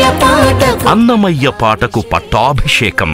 పాటకు అన్నమయ్య పాటకు పట్టాభిషేకం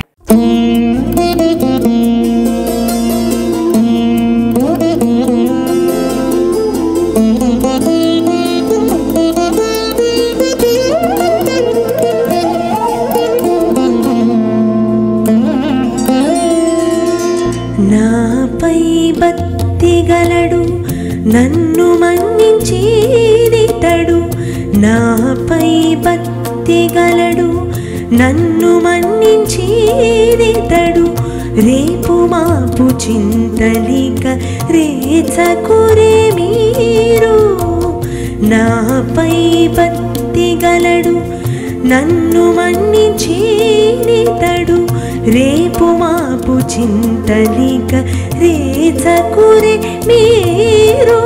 నాపై భక్తి గలడు నన్ను మన్నించేదితడు నాపై భక్తి గలడు నన్ను మన్నించేదితడు రేపు మాపు చింతలిక రేచకురే మీరు నాపై భక్తి గలడు నన్ను మన్నించేనితడు రేపు మాపు చింతలిక రేచకురే మీరు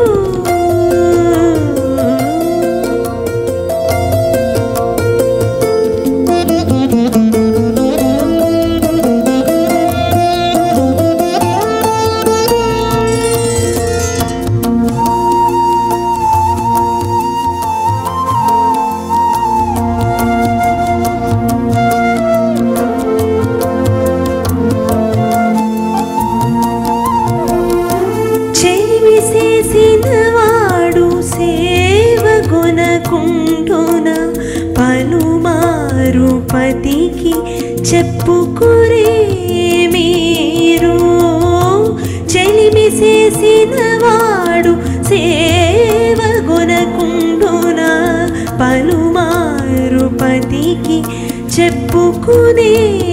చెవి చేసిన వాడు సేవ కొనకుండున పలుమారు పతికి చెప్పుకురే మీరు చెలిమి చేసిన వాడు సేవ కొనకుండున పలుమారు పతికి చెప్పుకునే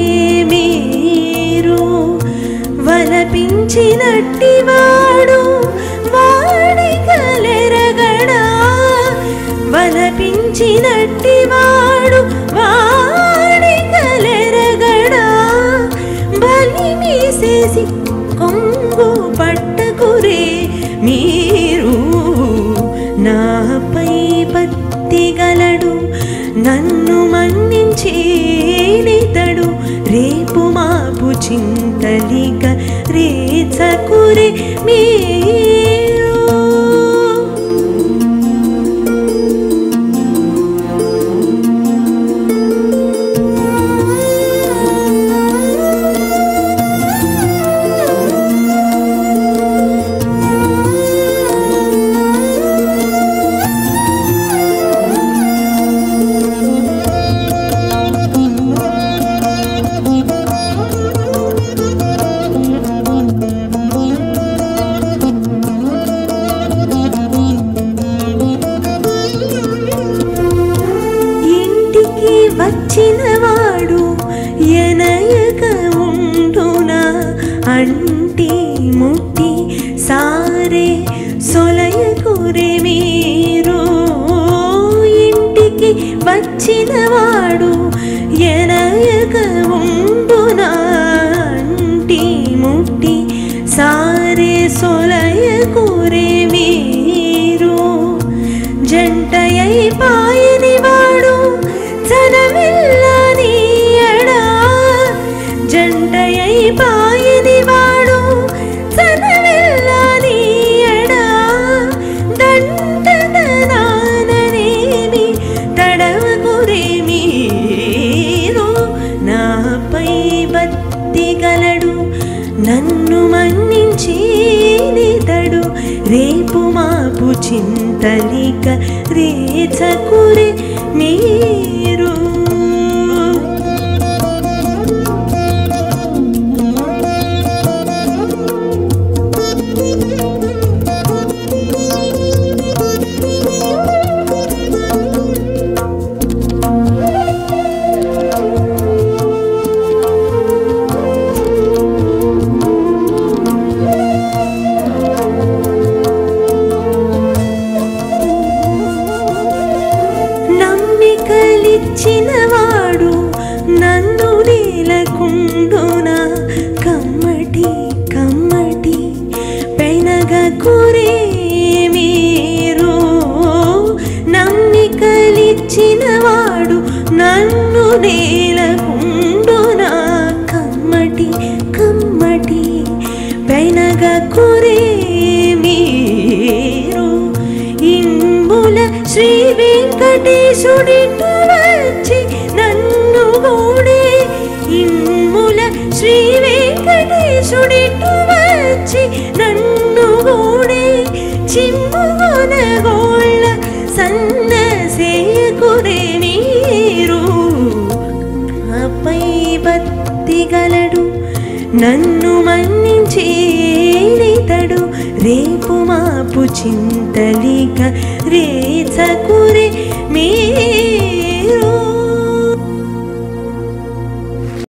మీరు వలపించినట్టి వాడు వాడి కలెరగడా వలపించినట్టి వాడు వాడి కలెరగడా బలి మీసేసి కొంగు పట్టకురే మీరు నాపై పత్తి గలడు నన్ను మన్నించేనితడు రేపు మాపు చింతలిక రేచకురే మీరు ఇంటికి వచ్చిన వాడు ఎనయక ఉండునా అంటి ముట్టి సారే సొలయకురే మీరు ఇంటికి వచ్చిన వాడు ఎనయక ఉండునా అంటి ముట్టి సారే సొలయకురే మీరు జంటయై పాయని వాడు చనవిల్లనీయడా జంటయై పాయని వాడు చనవిల్లనీయడా దండదనాననేమి తడవకురే మీరు నాపై బత్తి గలడు నన్ను మన్నించేనితడు రేపు మాపు చింతలిక రేచకురే మీరు నమ్మికలిచ్చిన వాడు నన్ను నేలకుండున కమ్మటి కమ్మటి పెనగ కురే మీరు నమ్మికలిచ్చిన వాడు నన్ను నేలకుండున కమ్మటి కమ్మటి పెనగ కురే మీరు ఇంబుల శ్రీ వెంకటేశుడి వచ్చి యేసుడిటు వచ్చి నన్ను గూడే చిమ్ముగొన గోళ్ళ సన్న సేకురే నీరు ఆపై బత్తిగలడు నన్ను మన్నించేనితడు రేపు మాపు చింతలిక రేచకురే మీరు